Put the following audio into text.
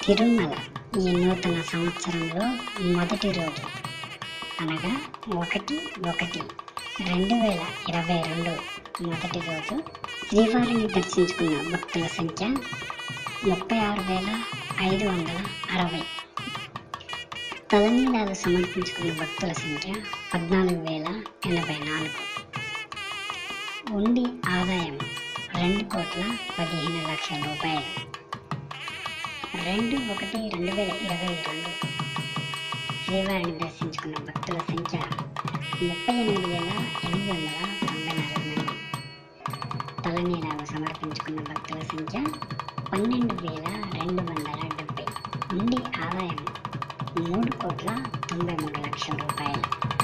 తిరుమల ఈ నూతన సంవత్సరంలో మొదటి రోజు అనగా ఒకటి ఒకటి రెండు వేల ఇరవై రెండు మొదటి రోజు శ్రీవారిని దర్శించుకున్న భక్తుల సంఖ్య ముప్పై ఆరు వేల ఐదు వందల అరవై తలనీలాలు సమర్పించుకున్న భక్తుల సంఖ్య పద్నాలుగు వేల ఎనభై నాలుగు ఉండి ఆదాయం రెండు కోట్ల పదిహేను లక్షల రూపాయలు రెండు ఒకటి రెండు వేల ఇరవై రెండు శ్రీవారిని దర్శించుకున్న భక్తుల సంఖ్య ముప్పై ఎనిమిది వేల ఎనిమిది వందల తొంభై నాలుగు మంది తలనీలాలు సమర్పించుకున్న భక్తుల సంఖ్య పన్నెండు వేల రెండు వందల డెబ్బై ఉండి ఆదాయం మూడు కోట్ల తొంభై మూడు లక్షల రూపాయలు